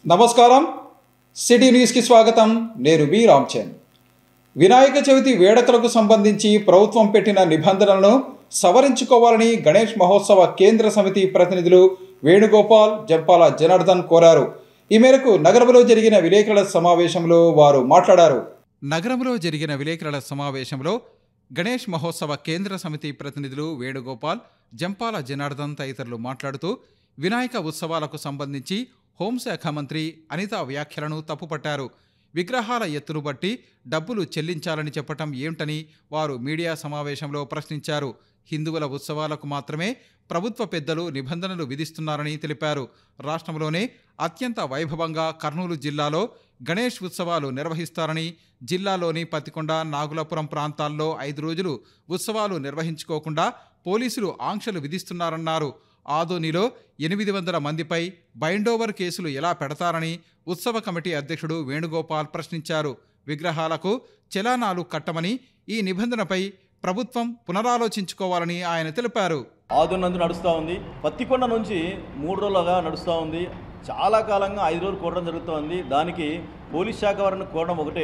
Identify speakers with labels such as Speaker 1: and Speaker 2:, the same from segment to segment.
Speaker 1: నమస్కారం సిటీ న్యూస్కి స్వాగతం నేను బి రామ్చంద్ వినాయక చవితి వేడుకలకు సంబంధించి ప్రభుత్వం పెట్టిన నిబంధనలను సవరించుకోవాలని గణేష్ మహోత్సవ కేంద్ర సమితి ప్రతినిధులు వేణుగోపాల్ జంపాల జనార్దన్ కోరారు ఈ మేరకు నగరంలో జరిగిన విలేకరుల సమావేశంలో వారు మాట్లాడారు నగరంలో జరిగిన విలేకరుల సమావేశంలో గణేష్ మహోత్సవ కేంద్ర సమితి ప్రతినిధులు వేణుగోపాల్ జంపాల జనార్దన్ తదితరులు మాట్లాడుతూ వినాయక ఉత్సవాలకు సంబంధించి హోంశాఖ మంత్రి అనిత వ్యాఖ్యలను తప్పుపట్టారు విగ్రహాల ఎత్తును బట్టి డబ్బులు చెల్లించాలని చెప్పటం ఏమిటని వారు మీడియా సమావేశంలో ప్రశ్నించారు హిందువుల ఉత్సవాలకు మాత్రమే ప్రభుత్వ పెద్దలు నిబంధనలు విధిస్తున్నారని తెలిపారు రాష్ట్రంలోనే అత్యంత వైభవంగా కర్నూలు జిల్లాలో గణేష్ ఉత్సవాలు నిర్వహిస్తారని జిల్లాలోని పతికొండ నాగులపురం ప్రాంతాల్లో ఐదు రోజులు ఉత్సవాలు నిర్వహించుకోకుండా పోలీసులు ఆంక్షలు విధిస్తున్నారన్నారు ఆదోనిలో ఎనిమిది వందల మందిపై బైండోవర్ కేసులు ఎలా పెడతారని ఉత్సవ కమిటీ అధ్యక్షుడు వేణుగోపాల్ ప్రశ్నించారు విగ్రహాలకు చలానాలు కట్టమని ఈ నిబంధనపై ప్రభుత్వం పునరాలోచించుకోవాలని ఆయన తెలిపారు
Speaker 2: ఆదునందు నడుస్తూ ఉంది పత్తికొండ నుంచి మూడు రోజులుగా నడుస్తూ ఉంది చాలా కాలంగా ఐదు రోజులు కోరడం జరుగుతోంది దానికి పోలీస్ శాఖ వారిని కోరడం ఒకటే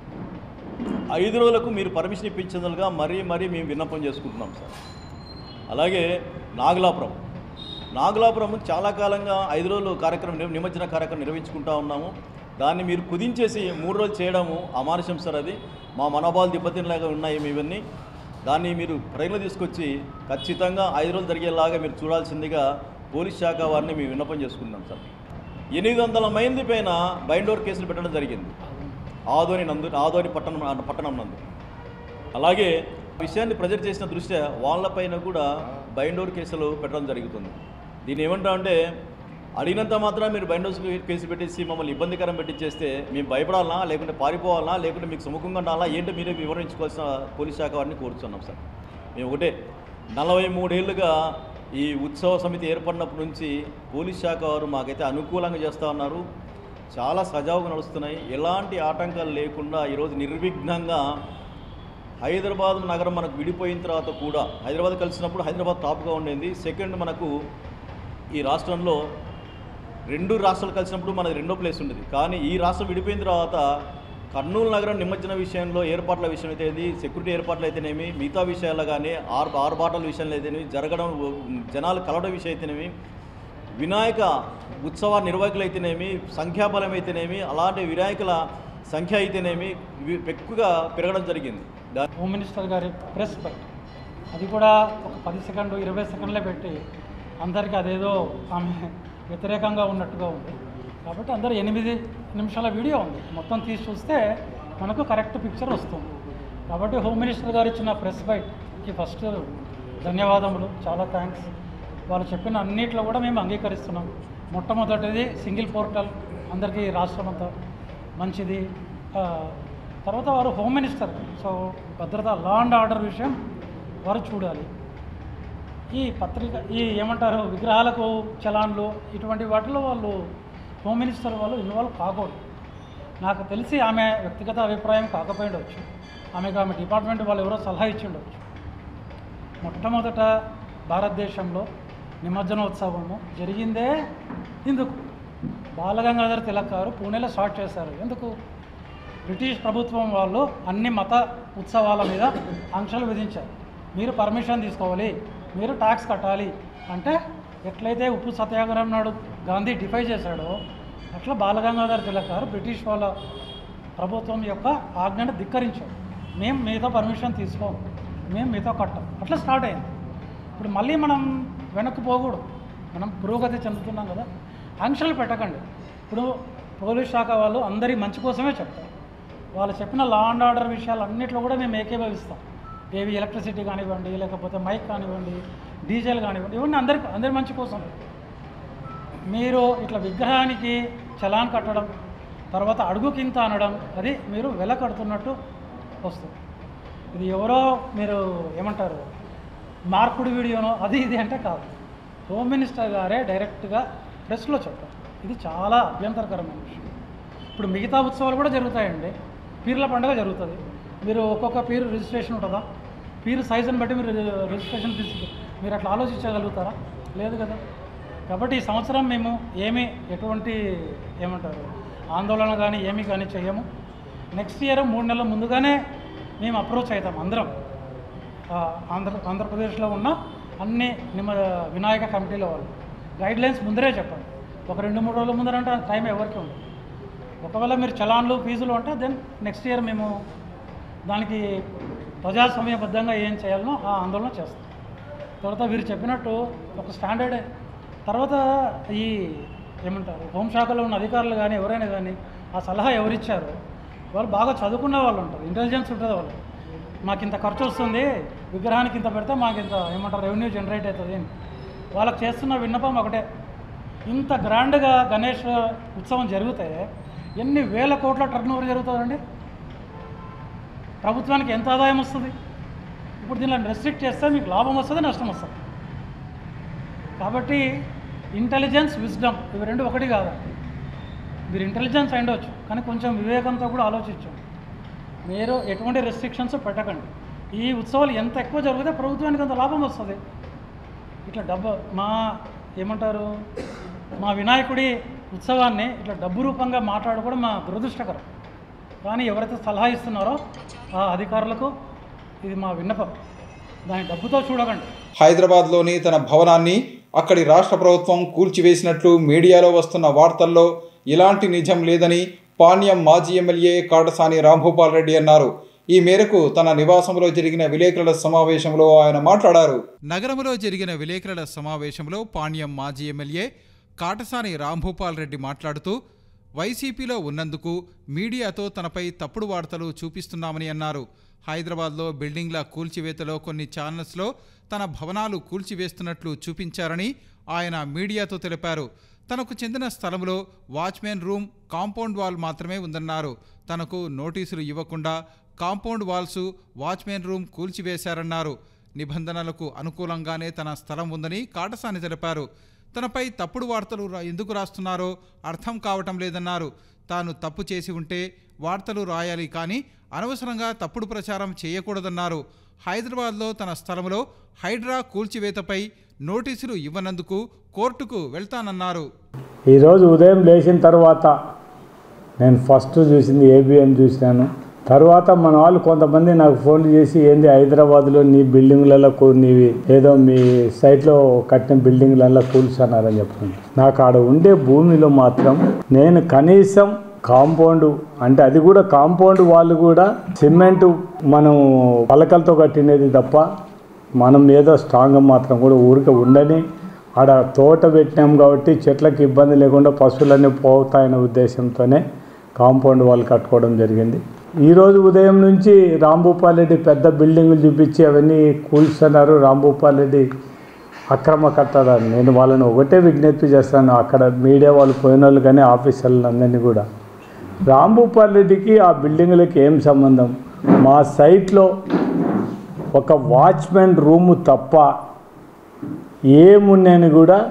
Speaker 2: ఐదు రోజులకు మీరు పర్మిషన్ ఇప్పించేందుగా మరీ మరీ మేము విన్నపం చేసుకుంటున్నాం సార్ అలాగే నాగలాపురం నాగలాపురం చాలా కాలంగా ఐదు రోజులు కార్యక్రమం నిమ- నిమజ్జన కార్యక్రమం నిర్వహించుకుంటా ఉన్నాము దాన్ని మీరు కుదించేసి మూడు రోజులు చేయడము అమానుషం సార్ అది మా మనోభావాలు దెబ్బతినలాగా ఉన్నాయి మీ ఇవన్నీ దాన్ని మీరు ప్రజలు తీసుకొచ్చి ఖచ్చితంగా ఐదు రోజులు జరిగేలాగా మీరు చూడాల్సిందిగా పోలీస్ శాఖ వారిని మేము విన్నపం చేసుకున్నాం సార్ ఎనిమిది వందల మంది పైన బైండోర్ కేసులు పెట్టడం జరిగింది ఆదోని నందు ఆదోని పట్టణం పట్టణం నందు అలాగే విషయాన్ని ప్రజెంట్ చేసిన దృష్ట్యా వాళ్ళపైన కూడా బైండోర్ కేసులు పెట్టడం జరుగుతుంది దీన్ని ఏమంటామంటే అడిగినంత మాత్రం మీరు బైండోర్ కేసు పెట్టేసి మమ్మల్ని ఇబ్బందికరం పెట్టించేస్తే మేము భయపడాలనా లేకుంటే పారిపోవాలనా లేకుంటే మీకు సుముఖంగా ఉండాలా ఏంటో మీరే వివరించుకోవాల్సిన పోలీస్ శాఖ వారిని కోరుతున్నాం సార్ మేము ఒకటే నలభై మూడేళ్లుగా ఈ ఉత్సవ సమితి ఏర్పడినప్పటి నుంచి పోలీస్ శాఖ వారు మాకైతే అనుకూలంగా చేస్తూ ఉన్నారు చాలా సజావుగా నడుస్తున్నాయి ఎలాంటి ఆటంకాలు లేకుండా ఈరోజు నిర్విఘ్నంగా హైదరాబాద్ నగరం మనకు విడిపోయిన తర్వాత కూడా హైదరాబాద్ కలిసినప్పుడు హైదరాబాద్ టాప్గా ఉండేది సెకండ్ మనకు ఈ రాష్ట్రంలో రెండు రాష్ట్రాలు కలిసినప్పుడు మనది రెండో ప్లేస్ ఉండేది కానీ ఈ రాష్ట్రం విడిపోయిన తర్వాత కర్నూలు నగరం నిమజ్జన విషయంలో ఏర్పాట్ల విషయం అయితే ఏంది, సెక్యూరిటీ ఏర్పాట్లు అయితేనేమి మిగతా విషయాల్లో కానీ ఆర్ ఆర్బాటల విషయంలో అయితేనేమి జరగడం జనాలు కలవడం విషయం అయితేనేమి వినాయక ఉత్సవ నిర్వాహకులు అయితేనేమి సంఖ్యాబలం అయితేనేమి అలాంటి వినాయకుల సంఖ్య అయితేనేమి ఇవి ఎక్కువగా పెరగడం జరిగింది దా
Speaker 3: హోమ్ మినిస్టర్ గారి ప్రెస్ బైట్ అది కూడా ఒక పది సెకండ్లు ఇరవై సెకండ్లే పెట్టి అందరికీ అదేదో ఆమె వ్యతిరేకంగా ఉన్నట్టుగా ఉంది కాబట్టి అందరూ ఎనిమిది నిమిషాల వీడియో ఉంది మొత్తం తీసి చూస్తే మనకు కరెక్ట్ పిక్చర్ వస్తుంది కాబట్టి హోమ్ మినిస్టర్ గారు ఇచ్చిన ప్రెస్ బైట్కి ఫస్ట్ ధన్యవాదములు చాలా థ్యాంక్స్ వాళ్ళు చెప్పిన అన్నిట్లో కూడా మేము అంగీకరిస్తున్నాం మొట్టమొదటిది సింగిల్ పోర్టల్ అందరికీ రాష్ట్రం అంతా మంచిది ఆ, తర్వాత వారు హోమ్ మినిస్టర్ సో భద్రత లా అండ్ ఆర్డర్ విషయం వారు చూడాలి ఈ పత్రిక ఈ ఏమంటారు విగ్రహాలకు చలాన్లు ఇటువంటి వాటిలో వాళ్ళు హోమ్ మినిస్టర్ వాళ్ళు ఇన్వాల్వ్ కాకూడదు నాకు తెలిసి ఆమె వ్యక్తిగత అభిప్రాయం కాకపోయిండవచ్చు ఆమెకు ఆమె డిపార్ట్మెంట్ వాళ్ళు ఎవరో సలహా ఇచ్చి ఉండవచ్చు మొట్టమొదట భారతదేశంలో నిమజ్జనోత్సవము జరిగిందే ఇందుకు బాలగంగాధర్ తిలక్ గారు పూణేలో స్టార్ట్ చేశారు ఎందుకు బ్రిటిష్ ప్రభుత్వం వాళ్ళు అన్ని మత ఉత్సవాల మీద ఆంక్షలు విధించారు మీరు పర్మిషన్ తీసుకోవాలి మీరు ట్యాక్స్ కట్టాలి అంటే ఎట్లయితే ఉప్పు సత్యాగ్రహం నాడు గాంధీ డిఫై చేశాడో అట్లా బాలగంగాధర్ తిలక్ గారు బ్రిటిష్ వాళ్ళ ప్రభుత్వం యొక్క ఆజ్ఞను ధిక్కరించారు మేము మీతో పర్మిషన్ తీసుకోం మేము మీతో కట్టం అట్లా స్టార్ట్ అయింది ఇప్పుడు మళ్ళీ మనం వెనక్కి పోకూడదు మనం పురోగతి చెందుతున్నాం కదా ఆంక్షలు పెట్టకండి ఇప్పుడు పోలీస్ శాఖ వాళ్ళు అందరి మంచి కోసమే చెప్తారు వాళ్ళు చెప్పిన లా అండ్ ఆర్డర్ విషయాలు అన్నింటిలో కూడా మేము ఏకీభవిస్తాం ఏవి ఎలక్ట్రిసిటీ కానివ్వండి లేకపోతే మైక్ కానివ్వండి డీజిల్ కానివ్వండి ఇవన్నీ అందరి అందరి మంచి కోసం మీరు ఇట్లా విగ్రహానికి చలాన్ కట్టడం తర్వాత అడుగు కింద అనడం అది మీరు వెల కడుతున్నట్టు వస్తుంది ఇది ఎవరో మీరు ఏమంటారు మార్పుడు వీడియోనో అది ఇది అంటే కాదు హోమ్ మినిస్టర్ గారే డైరెక్ట్గా ప్రెస్లో చెప్పారు ఇది చాలా అభ్యంతరకరమైన విషయం ఇప్పుడు మిగతా ఉత్సవాలు కూడా జరుగుతాయండి పీర్ల పండుగ జరుగుతుంది మీరు ఒక్కొక్క పీరు రిజిస్ట్రేషన్ ఉంటుందా పీరు సైజుని బట్టి మీరు రిజిస్ట్రేషన్ ఫీజు మీరు అట్లా ఆలోచించగలుగుతారా లేదు కదా కాబట్టి ఈ సంవత్సరం మేము ఏమీ ఎటువంటి ఏమంటారు ఆందోళన కానీ ఏమీ కానీ చేయము నెక్స్ట్ ఇయర్ మూడు నెలల ముందుగానే మేము అప్రోచ్ అవుతాం అందరం ఆ, ఆంధ్ర ఆంధ్రప్రదేశ్లో ఉన్న అన్ని నిమ వినాయక కమిటీల వాళ్ళు గైడ్ లైన్స్ ముందరే చెప్పండి ఒక రెండు మూడు రోజుల ముందరంటే టైం ఎవరికి ఉంది ఒకవేళ మీరు చలాన్లు ఫీజులు అంటే దెన్ నెక్స్ట్ ఇయర్ మేము దానికి ప్రజాస్వామ్యబద్ధంగా ఏం చేయాలనో ఆ ఆందోళన చేస్తాం తర్వాత వీరు చెప్పినట్టు ఒక స్టాండర్డ్ తర్వాత ఈ ఏమంటారు హోంశాఖలో ఉన్న అధికారులు కానీ ఎవరైనా కానీ ఆ సలహా ఎవరిచ్చారో వాళ్ళు బాగా చదువుకున్న వాళ్ళు ఉంటారు ఇంటెలిజెన్స్ ఉంటుంది వాళ్ళు మాకు ఇంత ఖర్చు వస్తుంది విగ్రహానికి ఇంత పెడితే మాకు ఇంత ఏమంటారు రెవెన్యూ జనరేట్ అవుతుంది అని వాళ్ళకి చేస్తున్న విన్నపం ఒకటే ఇంత గ్రాండ్గా గణేష్ ఉత్సవం జరిగితే ఎన్ని వేల కోట్ల టర్న్ ఓవర్ జరుగుతుందండి ప్రభుత్వానికి ఎంత ఆదాయం వస్తుంది ఇప్పుడు దీనిలో రెస్ట్రిక్ట్ చేస్తే మీకు లాభం వస్తుంది నష్టం వస్తుంది కాబట్టి ఇంటెలిజెన్స్ విజ్డమ్ ఇవి రెండు ఒకటి కాదు మీరు ఇంటెలిజెన్స్ అయిండవచ్చు కానీ కొంచెం వివేకంతో కూడా ఆలోచించండి మీరు ఎటువంటి రెస్ట్రిక్షన్స్ పెట్టకండి ఈ ఉత్సవాలు ఎంత ఎక్కువ జరిగితే ప్రభుత్వానికి అంత లాభం వస్తుంది ఇట్లా డబ్బు మా ఏమంటారు మా వినాయకుడి ఉత్సవాన్ని ఇట్లా డబ్బు రూపంగా మాట్లాడుకోవడం మా దురదృష్టకరం కానీ ఎవరైతే సలహా ఇస్తున్నారో ఆ అధికారులకు ఇది మా విన్నపం దాన్ని డబ్బుతో చూడకండి
Speaker 1: హైదరాబాద్లోని తన భవనాన్ని అక్కడి రాష్ట్ర ప్రభుత్వం కూల్చివేసినట్లు మీడియాలో వస్తున్న వార్తల్లో ఇలాంటి నిజం లేదని పాణ్యం మాజీ ఎమ్మెల్యే కాటసాని రాంభూపాల్ రెడ్డి అన్నారు ఈ మేరకు తన నివాసంలో జరిగిన విలేకరుల సమావేశంలో ఆయన మాట్లాడారు నగరంలో జరిగిన విలేకరుల సమావేశంలో పాణ్యం మాజీ ఎమ్మెల్యే కాటసాని రాంభూపాల్ రెడ్డి మాట్లాడుతూ వైసీపీలో ఉన్నందుకు మీడియాతో తనపై తప్పుడు వార్తలు చూపిస్తున్నామని అన్నారు హైదరాబాద్లో బిల్డింగ్ల కూల్చివేతలో కొన్ని ఛానల్స్లో తన భవనాలు కూల్చివేస్తున్నట్లు చూపించారని ఆయన మీడియాతో తెలిపారు తనకు చెందిన స్థలంలో వాచ్మెన్ రూమ్ కాంపౌండ్ వాల్ మాత్రమే ఉందన్నారు తనకు నోటీసులు ఇవ్వకుండా కాంపౌండ్ వాల్స్ వాచ్మెన్ రూమ్ కూల్చివేశారన్నారు నిబంధనలకు అనుకూలంగానే తన స్థలం ఉందని కాటసాని తెలిపారు తనపై తప్పుడు వార్తలు రా- ఎందుకు రాస్తున్నారో అర్థం కావటం లేదన్నారు తాను తప్పు చేసి ఉంటే వార్తలు రాయాలి కానీ అనవసరంగా తప్పుడు ప్రచారం చేయకూడదన్నారు హైదరాబాద్లో తన స్థలంలో హైడ్రా కూల్చివేతపై నోటీసులు ఇవ్వనందుకు కోర్టుకు వెళ్తానన్నారు
Speaker 4: ఈరోజు ఉదయం లేచిన తర్వాత నేను ఫస్ట్ చూసింది ఏబిఎన్ చూసినాను తర్వాత మన వాళ్ళు కొంతమంది నాకు ఫోన్ చేసి ఏంది హైదరాబాద్లో నీ బిల్డింగ్లలో కూ- నీవి ఏదో మీ సైట్లో కట్టిన బిల్డింగ్లలో కూల్చున్నారని చెప్తుంది నాకు ఆడ ఉండే భూమిలో మాత్రం నేను కనీసం కాంపౌండ్ అంటే అది కూడా కాంపౌండ్ వాళ్ళు కూడా సిమెంట్ మనం పలకలతో కట్టినది తప్ప మనం ఏదో స్ట్రాంగ్ మాత్రం కూడా ఊరికే ఉండని ఆడ తోట పెట్టినాం కాబట్టి చెట్లకు ఇబ్బంది లేకుండా పశువులన్నీ పోతాయనే ఉద్దేశంతోనే కాంపౌండ్ వాళ్ళు కట్టుకోవడం జరిగింది ఈరోజు ఉదయం నుంచి రాంభూపాల్ రెడ్డి పెద్ద బిల్డింగులు చూపించి అవన్నీ కూల్చున్నారు రాంభూపాల్ రెడ్డి అక్రమ కట్టడాలు నేను వాళ్ళని ఒకటే విజ్ఞప్తి చేస్తాను అక్కడ మీడియా వాళ్ళు పోయిన వాళ్ళు కానీ ఆఫీసర్లందరినీ కూడా రాంభూపాల్ రెడ్డికి ఆ బిల్డింగులకి ఏం సంబంధం మా సైట్లో ఒక వాచ్మెన్ రూము తప్ప ఏమున్నాయని కూడా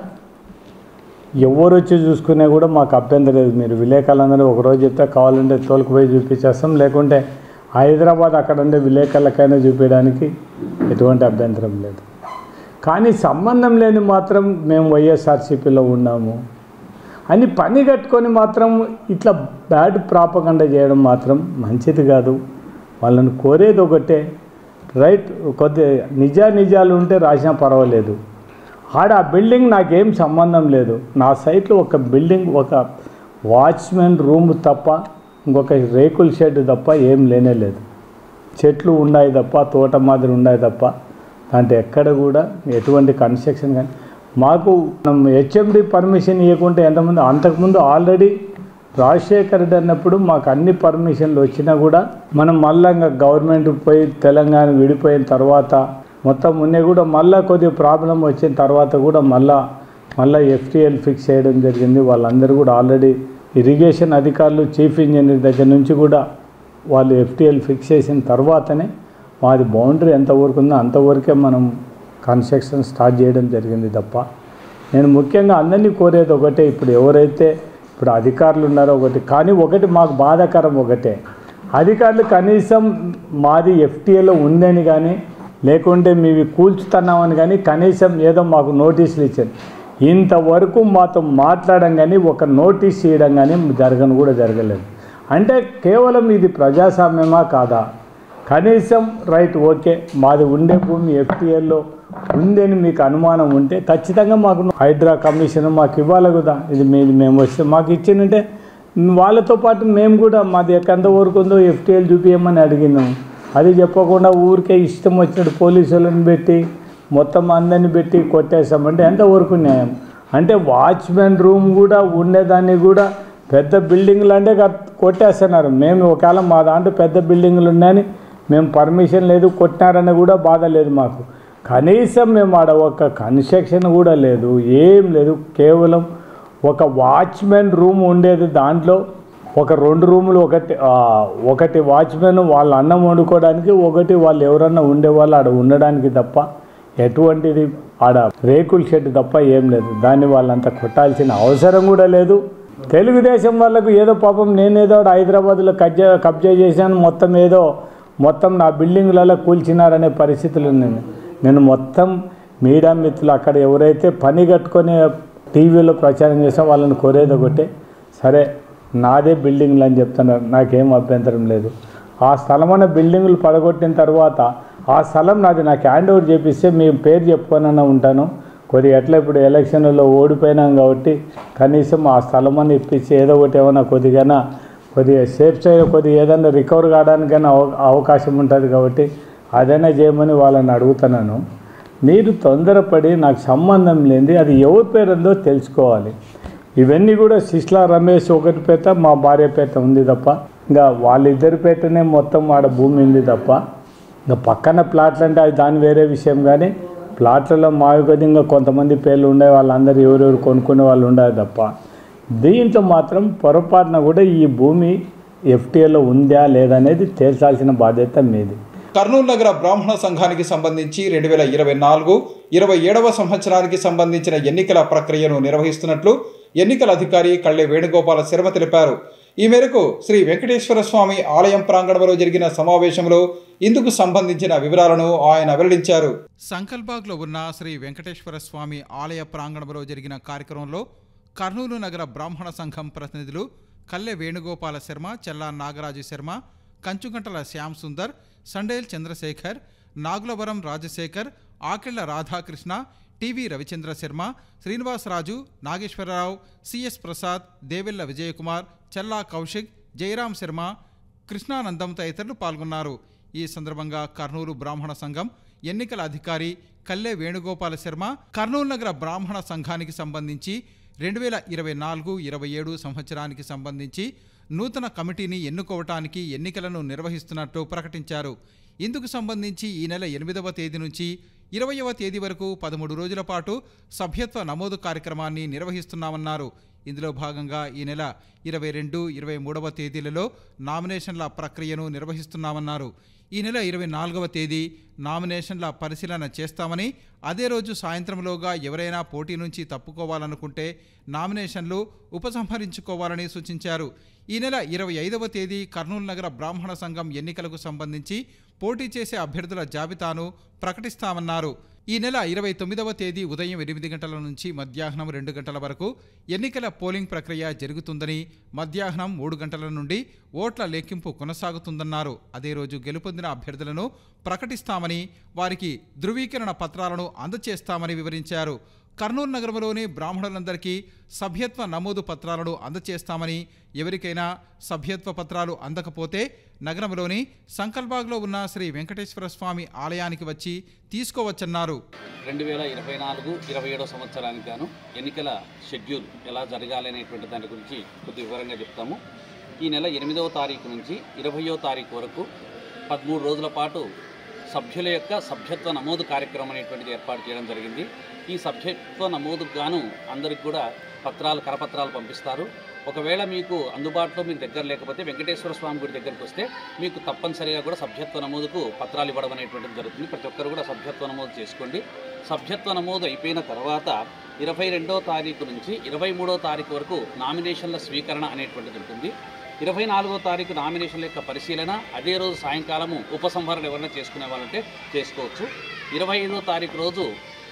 Speaker 4: ఎవరు వచ్చి చూసుకునే కూడా మాకు అభ్యంతరం లేదు మీరు విలేకరులందరూ ఒకరోజు చెప్తే కావాలంటే తోలుకుపోయి చూపించేస్తాం లేకుంటే హైదరాబాద్ అక్కడ ఉండే విలేకరులకైనా చూపించడానికి ఎటువంటి అభ్యంతరం లేదు కానీ సంబంధం లేని మాత్రం మేము వైఎస్ఆర్సీపీలో ఉన్నాము అని పని కట్టుకొని మాత్రం ఇట్లా బ్యాడ్ ప్రాపగండ చేయడం మాత్రం మంచిది కాదు వాళ్ళని కోరేది ఒకటే రైట్ కొద్ది నిజా నిజాలు ఉంటే రాసినా పర్వాలేదు ఆడ ఆ బిల్డింగ్ నాకేం సంబంధం లేదు నా సైట్లో ఒక బిల్డింగ్ ఒక వాచ్మెన్ రూమ్ తప్ప ఇంకొక రేకుల షెడ్ తప్ప ఏం లేనే లేదు చెట్లు ఉన్నాయి తప్ప తోట మాదిరి ఉన్నాయి తప్ప దాంట్లో ఎక్కడ కూడా ఎటువంటి కన్స్ట్రక్షన్ కానీ మాకు మనం హెచ్ఎండి పర్మిషన్ ఇవ్వకుంటే ఎంతమంది అంతకుముందు ఆల్రెడీ రాజశేఖర్ రెడ్డి అన్నప్పుడు మాకు అన్ని పర్మిషన్లు వచ్చినా కూడా మనం మళ్ళా ఇంకా గవర్నమెంట్ పోయి తెలంగాణ విడిపోయిన తర్వాత మొత్తం ఉన్నాయి కూడా మళ్ళా కొద్దిగా ప్రాబ్లం వచ్చిన తర్వాత కూడా మళ్ళా మళ్ళీ ఎఫ్టీఎల్ ఫిక్స్ చేయడం జరిగింది వాళ్ళందరూ కూడా ఆల్రెడీ ఇరిగేషన్ అధికారులు చీఫ్ ఇంజనీర్ దగ్గర నుంచి కూడా వాళ్ళు ఎఫ్టీఎల్ ఫిక్స్ చేసిన తర్వాతనే మాది బౌండరీ ఎంతవరకు ఉందో అంతవరకే మనం కన్స్ట్రక్షన్ స్టార్ట్ చేయడం జరిగింది తప్ప నేను ముఖ్యంగా అందరినీ కోరేది ఒకటే ఇప్పుడు ఎవరైతే ఇప్పుడు అధికారులు ఉన్నారో ఒకటి కానీ ఒకటి మాకు బాధాకరం ఒకటే అధికారులు కనీసం మాది ఎఫ్టీఏలో ఉందని కానీ లేకుంటే మీవి కూల్చుతున్నామని కానీ కనీసం ఏదో మాకు నోటీసులు ఇచ్చారు ఇంతవరకు మాతో మాట్లాడడం కానీ ఒక నోటీస్ చేయడం కానీ జరగను కూడా జరగలేదు అంటే కేవలం ఇది ప్రజాస్వామ్యమా కాదా కనీసం రైట్ ఓకే మాది ఉండే భూమి ఎఫ్టీఎల్లో ఉందని మీకు అనుమానం ఉంటే ఖచ్చితంగా మాకు హైడ్రా కమిషన్ మాకు ఇవ్వాలి కదా ఇది మీది మేము వస్తే మాకు ఇచ్చినంటే వాళ్ళతో పాటు మేము కూడా మాది ఎంత వరకు ఉందో ఎఫ్టీఎల్ చూపించమని అడిగినాం అది చెప్పకుండా ఊరికే ఇష్టం వచ్చినట్టు పోలీసు వాళ్ళని పెట్టి మొత్తం అందరిని పెట్టి కొట్టేస్తామంటే ఎంతవరకు న్యాయం అంటే వాచ్మెన్ రూమ్ కూడా ఉండేదాన్ని కూడా పెద్ద బిల్డింగ్లు అంటే కట్- కొట్టేస్తున్నారు మేము ఒకవేళ మా దాంట్లో పెద్ద బిల్డింగ్లు ఉన్నాయని మేము పర్మిషన్ లేదు కొట్టినారని కూడా బాధ లేదు మాకు కనీసం మేము ఆడ ఒక కన్స్ట్రక్షన్ కూడా లేదు ఏం లేదు కేవలం ఒక వాచ్మెన్ రూమ్ ఉండేది దాంట్లో ఒక రెండు రూములు ఒకటి ఆ, ఒకటి వాచ్మెన్ వాళ్ళ అన్నం వండుకోవడానికి ఒకటి వాళ్ళు ఎవరన్నా ఉండేవాళ్ళు ఆడ ఉండడానికి తప్ప ఎటువంటిది ఆడ రేకుల షెడ్ తప్ప ఏం లేదు దాన్ని వాళ్ళంతా కొట్టాల్సిన అవసరం కూడా లేదు తెలుగుదేశం వాళ్ళకు ఏదో పాపం నేనేదో ఆడ హైదరాబాద్లో కబ్జా కబ్జా చేశాను మొత్తం ఏదో మొత్తం నా బిల్డింగ్లలో కూల్చినారనే పరిస్థితులు ఉన్నాయి నేను మొత్తం మీడియా మిత్రులు అక్కడ ఎవరైతే పని కట్టుకొని టీవీలో ప్రచారం చేసా వాళ్ళని కోరేది ఒకటే సరే నాదే బిల్డింగ్లు అని చెప్తున్నారు నాకేం అభ్యంతరం లేదు ఆ స్థలమైన బిల్డింగులు పడగొట్టిన తర్వాత ఆ స్థలం నాది నాకు హ్యాండ్ ఓవర్ చేపిస్తే మీ పేరు చెప్పుకొనన్నా ఉంటాను కొద్దిగా ఎట్లా ఇప్పుడు ఎలక్షన్లలో ఓడిపోయినాం కాబట్టి కనీసం ఆ స్థలం అని ఇప్పించి ఏదో ఒకటి ఏమైనా కొద్దిగా కొద్దిగా సేఫ్ సైడ్ కొద్దిగా ఏదైనా రికవర్ కావడానికైనా అవ అవకాశం ఉంటుంది కాబట్టి అదైనా చేయమని వాళ్ళని అడుగుతున్నాను మీరు తొందరపడి నాకు సంబంధం లేనిది అది ఎవరి పేరు ఉందో తెలుసుకోవాలి ఇవన్నీ కూడా శిష్లా రమేష్ ఒకటి పేట మా భార్య పేట ఉంది తప్ప ఇంకా వాళ్ళిద్దరి పేటనే మొత్తం ఆడ భూమి ఉంది తప్ప ఇంకా పక్కన ప్లాట్లు అంటే అది దాని వేరే విషయం కానీ ప్లాట్లలో మావి కొద్ది ఇంకా కొంతమంది పేర్లు ఉండే వాళ్ళందరూ ఎవరెవరు కొనుక్కునే వాళ్ళు ఉండాలి తప్ప దీంట్లో మాత్రం పొరపాటున కూడా ఈ భూమి ఎఫ్టీఏలో ఉందా లేదా అనేది తేల్చాల్సిన బాధ్యత మీది
Speaker 1: కర్నూలు నగర బ్రాహ్మణ సంఘానికి సంబంధించి రెండు వేల ఇరవై నాలుగు ఇరవై ఏడవ సంవత్సరానికి సంబంధించిన ఎన్నికల ప్రక్రియను నిర్వహిస్తున్నట్లు ఎన్నికల అధికారి కళ్ళె వేణుగోపాల శర్మ తెలిపారు ఈ మేరకు శ్రీ వెంకటేశ్వర స్వామి ఆలయం ప్రాంగణంలో జరిగిన సమావేశంలో ఇందుకు సంబంధించిన వివరాలను ఆయన వెల్లడించారు సంకల్బాగ్లో ఉన్న శ్రీ వెంకటేశ్వర స్వామి ఆలయ ప్రాంగణంలో జరిగిన కార్యక్రమంలో కర్నూలు నగర బ్రాహ్మణ సంఘం ప్రతినిధులు కల్లె వేణుగోపాల శర్మ చెల్లా నాగరాజు శర్మ కంచుగంటల శ్యామ్ సుందర్ సండేల్ చంద్రశేఖర్ నాగులవరం రాజశేఖర్ ఆకిళ్ల రాధాకృష్ణ టీవీ రవిచంద్ర శర్మ శ్రీనివాసరాజు నాగేశ్వరరావు సిఎస్ ప్రసాద్ దేవెల్ల విజయకుమార్ చెల్లా కౌశిక్ జయరాం శర్మ కృష్ణానందం తదితరులు పాల్గొన్నారు ఈ సందర్భంగా కర్నూలు బ్రాహ్మణ సంఘం ఎన్నికల అధికారి కల్లె వేణుగోపాల శర్మ కర్నూలు నగర బ్రాహ్మణ సంఘానికి సంబంధించి రెండు వేల ఇరవై నాలుగు ఇరవై ఏడు సంవత్సరానికి సంబంధించి నూతన కమిటీని ఎన్నుకోవటానికి ఎన్నికలను నిర్వహిస్తున్నట్టు ప్రకటించారు ఇందుకు సంబంధించి ఈ నెల ఎనిమిదవ తేదీ నుంచి ఇరవయవ తేదీ వరకు పదమూడు రోజుల పాటు సభ్యత్వ నమోదు కార్యక్రమాన్ని నిర్వహిస్తున్నామన్నారు ఇందులో భాగంగా ఈ నెల ఇరవై రెండు ఇరవై మూడవ తేదీలలో నామినేషన్ల ప్రక్రియను నిర్వహిస్తున్నామన్నారు ఈ నెల ఇరవై నాలుగవ తేదీ నామినేషన్ల పరిశీలన చేస్తామని అదే రోజు సాయంత్రంలోగా ఎవరైనా పోటీ నుంచి తప్పుకోవాలనుకుంటే నామినేషన్లు ఉపసంహరించుకోవాలని సూచించారు ఈ నెల ఇరవై ఐదవ తేదీ కర్నూలు నగర బ్రాహ్మణ సంఘం ఎన్నికలకు సంబంధించి పోటీ చేసే అభ్యర్థుల జాబితాను ప్రకటిస్తామన్నారు ఈ నెల ఇరవై తొమ్మిదవ తేదీ ఉదయం ఎనిమిది గంటల నుంచి మధ్యాహ్నం రెండు గంటల వరకు ఎన్నికల పోలింగ్ ప్రక్రియ జరుగుతుందని మధ్యాహ్నం మూడు గంటల నుండి ఓట్ల లెక్కింపు కొనసాగుతుందన్నారు అదే రోజు గెలుపొందిన అభ్యర్థులను ప్రకటిస్తామని వారికి ధృవీకరణ పత్రాలను అందజేస్తామని వివరించారు కర్నూలు నగరంలోని బ్రాహ్మణులందరికీ సభ్యత్వ నమోదు పత్రాలను అందజేస్తామని ఎవరికైనా సభ్యత్వ పత్రాలు అందకపోతే నగరంలోని సంకల్బాగ్లో ఉన్న శ్రీ వెంకటేశ్వర స్వామి ఆలయానికి వచ్చి తీసుకోవచ్చన్నారు
Speaker 5: రెండు వేల ఇరవై నాలుగు ఇరవై ఏడో సంవత్సరానికి గాను ఎన్నికల షెడ్యూల్ ఎలా జరగాలి అనేటువంటి దాని గురించి కొద్ది వివరంగా చెప్తాము ఈ నెల ఎనిమిదవ తారీఖు నుంచి ఇరవయో తారీఖు వరకు పదమూడు రోజుల పాటు సభ్యుల యొక్క సభ్యత్వ నమోదు కార్యక్రమం అనేటువంటిది ఏర్పాటు చేయడం జరిగింది ఈ సభ్యత్వ నమోదుకు గాను అందరికి కూడా పత్రాలు కరపత్రాలు పంపిస్తారు ఒకవేళ మీకు అందుబాటులో మీకు దగ్గర లేకపోతే వెంకటేశ్వర స్వామి గుడి దగ్గరికి వస్తే మీకు తప్పనిసరిగా కూడా సభ్యత్వ నమోదుకు పత్రాలు ఇవ్వడం అనేటువంటిది జరుగుతుంది ప్రతి ఒక్కరు కూడా సభ్యత్వ నమోదు చేసుకోండి సభ్యత్వ నమోదు అయిపోయిన తర్వాత ఇరవై రెండో తారీఖు నుంచి ఇరవై మూడో తారీఖు వరకు నామినేషన్ల స్వీకరణ అనేటువంటిది ఉంటుంది ఇరవై నాలుగో తారీఖు నామినేషన్ల యొక్క పరిశీలన అదే రోజు సాయంకాలము ఉపసంహరణ ఎవరైనా చేసుకునే వాళ్ళంటే చేసుకోవచ్చు ఇరవై ఐదో తారీఖు రోజు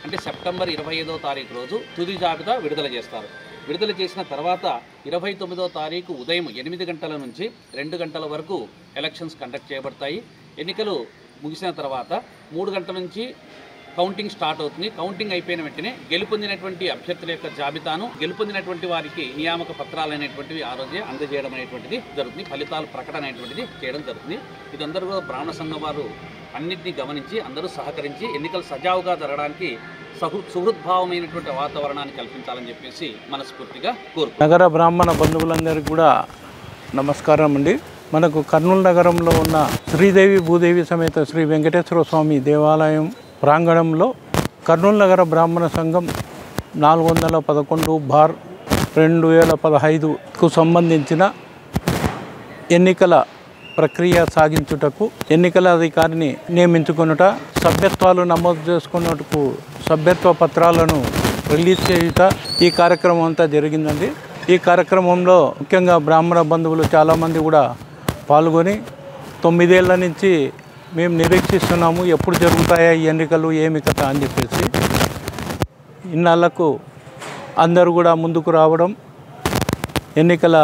Speaker 5: అంటే సెప్టెంబర్ ఇరవై ఐదో తారీఖు రోజు తుది జాబితా విడుదల చేస్తారు విడుదల చేసిన తర్వాత ఇరవై తొమ్మిదో తారీఖు ఉదయం ఎనిమిది గంటల నుంచి రెండు గంటల వరకు ఎలక్షన్స్ కండక్ట్ చేయబడతాయి ఎన్నికలు ముగిసిన తర్వాత మూడు గంటల నుంచి కౌంటింగ్ స్టార్ట్ అవుతుంది కౌంటింగ్ అయిపోయిన వెంటనే గెలుపొందినటువంటి అభ్యర్థుల యొక్క జాబితాను గెలుపొందినటువంటి వారికి నియామక పత్రాలు అనేటువంటివి ఆ రోజే అందజేయడం అనేటువంటిది జరుగుతుంది ఫలితాలు ప్రకటన అనేటువంటిది చేయడం జరుగుతుంది ఇదందరూ కూడా బ్రాహ్మణ సంఘం వారు అన్నింటినీ గమనించి అందరూ సహకరించి ఎన్నికలు సజావుగా జరగడానికి సహృ సుహృద్భావమైనటువంటి వాతావరణాన్ని కల్పించాలని చెప్పేసి మనస్ఫూర్తిగా కోరుకుంటున్నాను
Speaker 6: నగర బ్రాహ్మణ బంధువులందరికీ కూడా నమస్కారం అండి మనకు కర్నూలు నగరంలో ఉన్న శ్రీదేవి భూదేవి సమేత శ్రీ వెంకటేశ్వర స్వామి దేవాలయం ప్రాంగణంలో కర్నూలు నగర బ్రాహ్మణ సంఘం నాలుగు వందల పదకొండు బార్ రెండు వేల పదహైదుకు సంబంధించిన ఎన్నికల ప్రక్రియ సాగించుటకు ఎన్నికల అధికారిని నియమించుకొనుట సభ్యత్వాలు నమోదు చేసుకున్నట్టుకు సభ్యత్వ పత్రాలను రిలీజ్ చేయుట ఈ కార్యక్రమం అంతా జరిగిందండి ఈ కార్యక్రమంలో ముఖ్యంగా బ్రాహ్మణ బంధువులు చాలామంది కూడా పాల్గొని తొమ్మిదేళ్ల నుంచి మేము నిరీక్షిస్తున్నాము ఎప్పుడు జరుగుతాయా ఈ ఎన్నికలు ఏమి కథ అని చెప్పేసి ఇన్నాళ్లకు అందరూ కూడా ముందుకు రావడం ఎన్నికల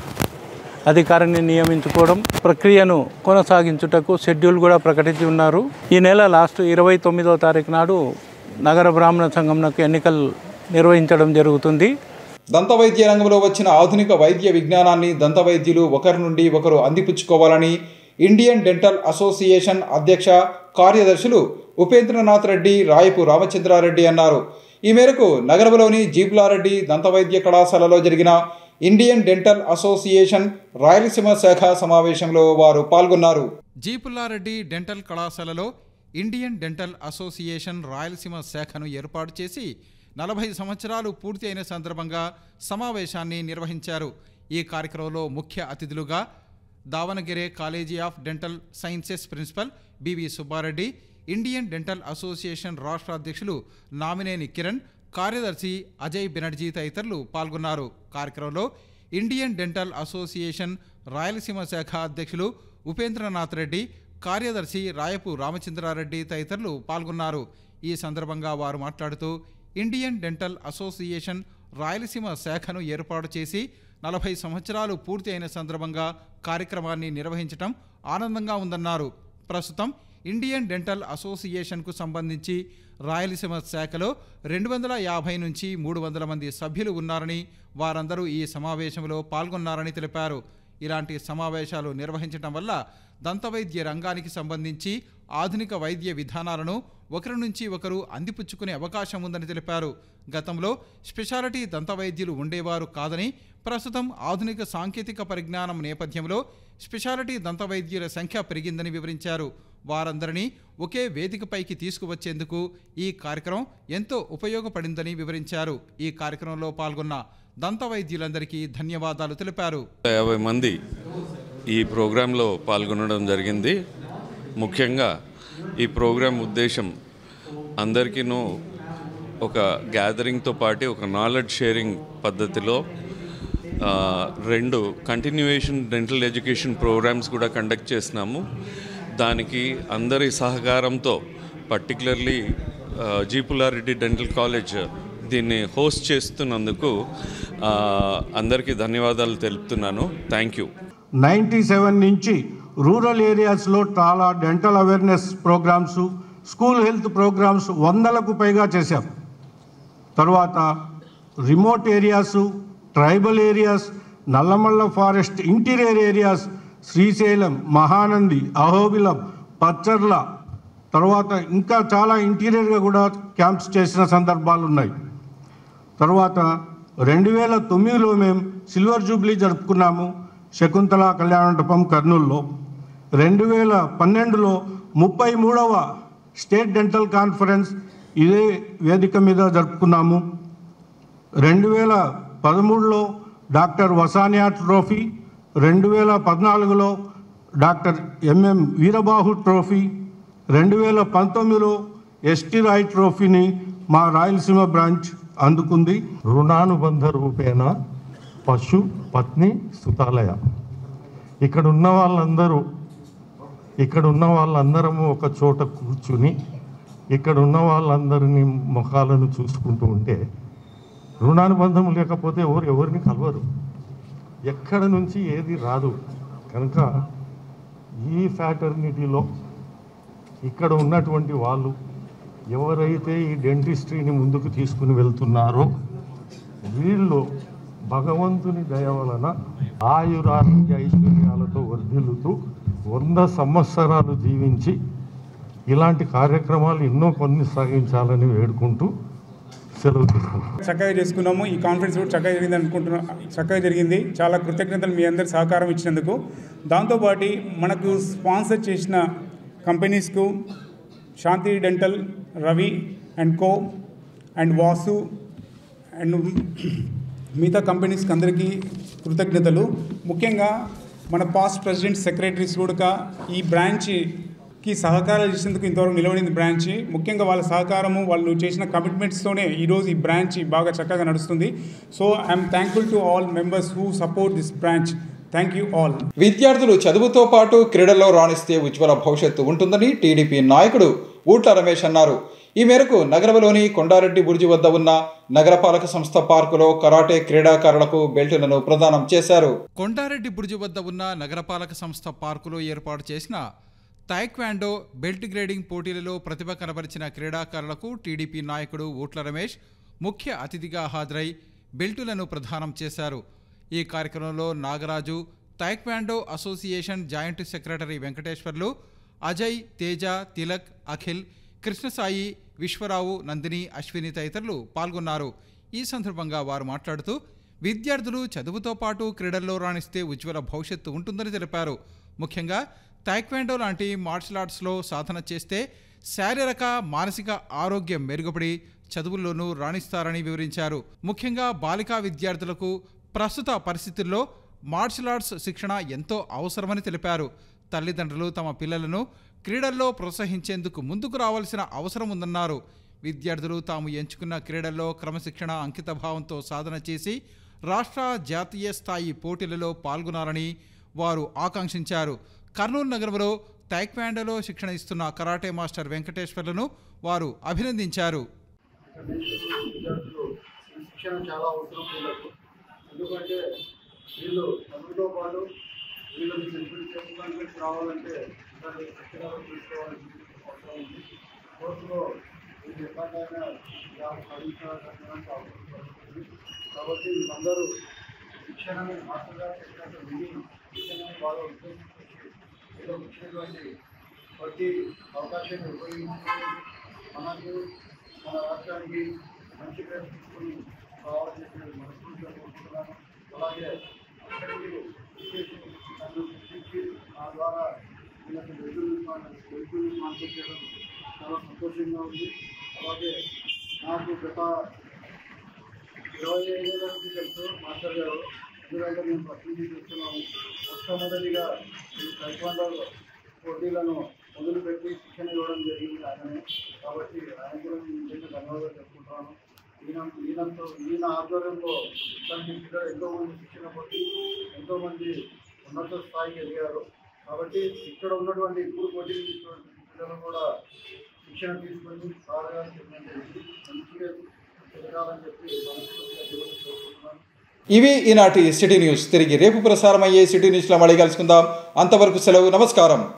Speaker 6: అధికారిని నియమించుకోవడం ప్రక్రియను కొనసాగించుటకు షెడ్యూల్ కూడా ప్రకటించి ఉన్నారు ఈ నెల లాస్ట్ ఇరవై తొమ్మిదవ తారీఖు నాడు నగర బ్రాహ్మణ సంఘంకు ఎన్నికలు నిర్వహించడం జరుగుతుంది
Speaker 1: దంతవైద్య రంగంలో వచ్చిన ఆధునిక వైద్య విజ్ఞానాన్ని దంతవైద్యులు ఒకరి నుండి ఒకరు అందిపుచ్చుకోవాలని ఇండియన్ డెంటల్ అసోసియేషన్ అధ్యక్ష కార్యదర్శులు ఉపేంద్రనాథ్ రెడ్డి రాయపు రామచంద్రారెడ్డి అన్నారు ఈ మేరకు నగరంలోని జీబ్లారెడ్డి దంతవైద్య కళాశాలలో జరిగిన ఇండియన్ డెంటల్ అసోసియేషన్ రాయలసీమ శాఖ సమావేశంలో వారు పాల్గొన్నారు జీపుల్లారెడ్డి డెంటల్ కళాశాలలో ఇండియన్ డెంటల్ అసోసియేషన్ రాయలసీమ శాఖను ఏర్పాటు చేసి నలభై సంవత్సరాలు పూర్తి అయిన సందర్భంగా సమావేశాన్ని నిర్వహించారు ఈ కార్యక్రమంలో ముఖ్య అతిథులుగా Davanagere college of dental sciences principal BV Subbareddy Indian dental association రాష్ట్ర అధ్యక్షులు నామినేని కిరణ్ కార్యదర్శి అజయ్ బెనర్జీ తదితరులు పాల్గొన్నారు కార్యక్రమంలో ఇండియన్ డెంటల్ అసోసియేషన్ రాయలసీమ శాఖ అధ్యక్షులు ఉపేంద్రనాథ్ రెడ్డి కార్యదర్శి రాయపు రామచంద్రారెడ్డి తదితరులు పాల్గొన్నారు ఈ సందర్భంగా వారు మాట్లాడుతూ ఇండియన్ డెంటల్ అసోసియేషన్ రాయలసీమ శాఖను ఏర్పాటు చేసి నలభై సంవత్సరాలు పూర్తి అయిన సందర్భంగా కార్యక్రమాన్ని నిర్వహించడం ఆనందంగా ఉందన్నారు ప్రస్తుతం ఇండియన్ డెంటల్ అసోసియేషన్కు సంబంధించి రాయలసీమ శాఖలో రెండు వందల యాభై నుంచి మూడు వందల మంది సభ్యులు ఉన్నారని వారందరూ ఈ సమావేశంలో పాల్గొన్నారని తెలిపారు ఇలాంటి సమావేశాలు నిర్వహించడం వల్ల దంతవైద్య రంగానికి సంబంధించి ఆధునిక వైద్య విధానాలను ఒకరి నుంచి ఒకరు అందిపుచ్చుకునే అవకాశం ఉందని తెలిపారు గతంలో స్పెషాలిటీ దంతవైద్యులు ఉండేవారు కాదని ప్రస్తుతం ఆధునిక సాంకేతిక పరిజ్ఞానం నేపథ్యంలో స్పెషాలిటీ దంతవైద్యుల సంఖ్య పెరిగిందని వివరించారు వారందరినీ ఒకే వేదికపైకి తీసుకువచ్చేందుకు ఈ కార్యక్రమం ఎంతో ఉపయోగపడిందని వివరించారు ఈ కార్యక్రమంలో పాల్గొన్న దంతవైద్యులందరికీ ధన్యవాదాలు తెలిపారు
Speaker 7: యాభై మంది ఈ ప్రోగ్రాంలో పాల్గొనడం జరిగింది ముఖ్యంగా ఈ ప్రోగ్రాం ఉద్దేశం అందరికీను ఒక గ్యాదరింగ్తో పాటు ఒక నాలెడ్జ్ షేరింగ్ పద్ధతిలో ఆ, రెండు కంటిన్యూయేషన్ డెంటల్ ఎడ్యుకేషన్ ప్రోగ్రామ్స్ కూడా కండక్ట్ చేసినాము దానికి అందరి సహకారంతో పర్టికులర్లీ జీపులారెడ్డి డెంటల్ కాలేజ్ దీన్ని హోస్ట్ చేస్తున్నందుకు ఆ, అందరికీ ధన్యవాదాలు తెలుపుతున్నాను థ్యాంక్ యూ
Speaker 8: నైంటీ సెవెన్ నుంచి రూరల్ ఏరియాస్లో చాలా dental awareness programs school health programs వందలకు పైగా చేశాం తర్వాత remote areas tribal areas Nallamala forest interior areas Srisailam Mahanandi Ahobilam Pacharla తర్వాత ఇంకా చాలా ఇంటీరియర్గా కూడా క్యాంప్స్ చేసిన సందర్భాలు ఉన్నాయి తర్వాత రెండు వేల తొమ్మిదిలో మేము సిల్వర్ జూబ్లీ జరుపుకున్నాము శకుంతల కళ్యాణమంటపం కర్నూలులో రెండు వేల పన్నెండులో ముప్పై మూడవ స్టేట్ డెంటల్ కాన్ఫరెన్స్ ఇదే వేదిక మీద జరుపుకున్నాము రెండు వేల పదమూడులో డాక్టర్ వసానియా ట్రోఫీ రెండు వేల పద్నాలుగులో డాక్టర్ ఎంఎం వీరబాహు ట్రోఫీ రెండు వేల పంతొమ్మిదిలో ఎస్టీ రాయ్ ట్రోఫీని మా రాయలసీమ బ్రాంచ్ అందుకుంది
Speaker 9: రుణానుబంధ రూపేణ పశు పత్ని సుతాలయ ఇక్కడ ఉన్న వాళ్ళందరూ ఇక్కడ ఉన్న వాళ్ళందరము ఒక చోట కూర్చుని ఇక్కడ ఉన్న వాళ్ళందరినీ ముఖాలను చూసుకుంటూ ఉంటే రుణానుబంధం లేకపోతే ఎవరు ఎవరిని కలవరు ఎక్కడ నుంచి ఏది రాదు కనుక ఈ ఫ్యాటర్నిటీలో ఇక్కడ ఉన్నటువంటి వాళ్ళు ఎవరైతే ఈ డెంటిస్ట్రీని ముందుకు తీసుకుని వెళ్తున్నారో వీళ్ళు భగవంతుని దయ వలన ఆయురారోగ్య ఐశ్వర్యాలతో వర్ధిల్లుతూ వంద సంవత్సరాలు జీవించి ఇలాంటి కార్యక్రమాలు ఎన్నో కొనసాగించాలని వేడుకుంటూ సెలవు తీసుకుంటాం
Speaker 10: చక్కగా చేసుకున్నాము ఈ కాన్ఫరెన్స్ కూడా చక్కగా జరిగింది అనుకుంటున్నా చక్కగా జరిగింది చాలా కృతజ్ఞతలు మీ అందరి సహకారం ఇచ్చినందుకు దాంతోపాటు మనకు స్పాన్సర్ చేసిన కంపెనీస్కు Shanti dental Ravi and co and Vasu and మిగతా కంపెనీస్కి అందరికీ కృతజ్ఞతలు ముఖ్యంగా మన పాస్ట్ ప్రెసిడెంట్ సెక్రటరీస్ కూడా ఈ బ్రాంచ్కి సహకారాలు చేసేందుకు ఇంతవరకు నిలబడింది బ్రాంచ్ ముఖ్యంగా వాళ్ళ సహకారము వాళ్ళు చేసిన కమిట్మెంట్స్తోనే ఈరోజు ఈ బ్రాంచ్ బాగా చక్కగా నడుస్తుంది so I'm thankful to all members who support this branch thank you all
Speaker 1: విద్యార్థులు చదువుతో పాటు క్రీడల్లో రాణిస్తే ఉజ్వల భవిష్యత్తు ఉంటుందని టీడీపీ నాయకుడు ఊట్ల రమేష్ అన్నారు ఈ మేరకు నగరంలోని కొండారెడ్డి బుర్జి వద్ద ఉన్న నగరపాలక సంస్థ పార్కులో కరాటే క్రీడాకారులకు బెల్టులను ప్రదానం చేశారు కొండారెడ్డి బుర్జి వద్ద ఉన్న నగరపాలక సంస్థ పార్కులో ఏర్పాటు చేసిన తాయిక్వాండో బెల్ట్ గ్రేడింగ్ పోటీలలో ప్రతిభ కనబరిచిన క్రీడాకారులకు టీడీపీ నాయకుడు ఊట్ల రమేష్ ముఖ్య అతిథిగా హాజరై బెల్టులను ప్రదానం చేశారు ఈ కార్యక్రమంలో Nagaraju taekwondo association joint secretary Venkateswarlu Ajay Teja Tilak Akhil Krishnasai Viswarao Nandini Ashwini తదితరులు పాల్గొన్నారు ఈ సందర్భంగా వారు మాట్లాడుతూ విద్యార్థులు చదువుతో పాటు క్రీడల్లో రాణిస్తే ఉజ్వల భవిష్యత్తు ఉంటుందని తెలిపారు ముఖ్యంగా తాయిక్వాండో లాంటి మార్షల్ ఆర్ట్స్లో సాధన చేస్తే శారీరక మానసిక ఆరోగ్యం మెరుగుపడి చదువుల్లోనూ రాణిస్తారని వివరించారు ముఖ్యంగా బాలికా విద్యార్థులకు ప్రస్తుత పరిస్థితుల్లో మార్షల్ ఆర్ట్స్ శిక్షణ ఎంతో అవసరమని తెలిపారు తల్లిదండ్రులు తమ పిల్లలను క్రీడల్లో ప్రోత్సహించేందుకు ముందుకు రావాల్సిన అవసరం ఉందన్నారు విద్యార్థులు తాము ఎంచుకున్న క్రీడల్లో క్రమశిక్షణ అంకితభావంతో సాధన చేసి రాష్ట్ర జాతీయ స్థాయి పోటీలలో పాల్గొనాలని వారు ఆకాంక్షించారు కర్నూలు నగరంలో టైక్వాండోలో శిక్షణ ఇస్తున్న కరాటే మాస్టర్ వెంకటేశ్వర్లను వారు అభినందించారు
Speaker 11: విద్యార్థులు ఈ శిక్షణ చాలా అవసరం వీళ్ళకు ఎందుకంటే వీళ్ళు చదువుతో పాటు వీళ్ళని సెంట్రల్ చేసుకోవడానికి రావాలంటే ఇలాంటి శిక్షణ తీసుకోవాల్సిన అవసరం ఉంది కోర్సులో వీళ్ళు ఎక్కడైనా జాబ్ సాధించాలని అవసరం పడుతుంది కాబట్టి వీళ్ళందరూ శిక్షణని మాస్టర్ గారు చెప్పినట్టు విని శిక్షణని బాగా ఉద్దేశించి వీళ్ళకి ఇచ్చినటువంటి ప్రతి అవకాశాన్ని ఉపయోగించుకొని మనకు మన రాష్ట్రానికి మంచి పేరు తీసుకుని రావాలని చెప్పి మనస్ఫూర్తిగా కోరుకుంటున్నాను అలాగే అక్కడికి విశేషం నన్ను గుర్తించి నా ద్వారా వీళ్ళకి వెలుగు వెలుగు స్పాన్సర్ చేయడం చాలా సంతోషంగా ఉంది అలాగే నాకు గత ఇరవై ఐదేళ్ళ నుంచి తెలుసు మాస్టర్ గారు ఎందుకంటే మేము ప్రతినిధి చేస్తున్నాము మొట్టమొదటిగా ఈ టైక్వాండో పోటీలను మొదలుపెట్టి శిక్షణ ఇవ్వడం జరిగింది ఆయననే కాబట్టి ఆయన కూడా నేను నిజంగా ధన్యవాదాలు చెప్పుకుంటాను ఈయన ఈయనతో ఈయన ఆధ్వర్యంలో ఇట్లాంటి పిల్లలు ఎంతో మంది శిక్షణ పొంది ఎంతో మంది ఉన్నత స్థాయికి ఎదిగారు కాబట్టి ఇక్కడ ఉన్నటువంటి ఇప్పుడు పోటీ పిల్లలు కూడా శిక్షణ తీసుకొని సార్ గారు చెప్పినట్టు మంచిగా ఎదగాలని చెప్పి మనస్ఫూర్తిగా దేవుడిని కోరుకుంటున్నాను
Speaker 1: ఇవి ఈనాటి సిటీ న్యూస్ తిరిగి రేపు ప్రసారమయ్యే సిటీ న్యూస్లో మళ్ళీ కలుసుకుందాం అంతవరకు సెలవు నమస్కారం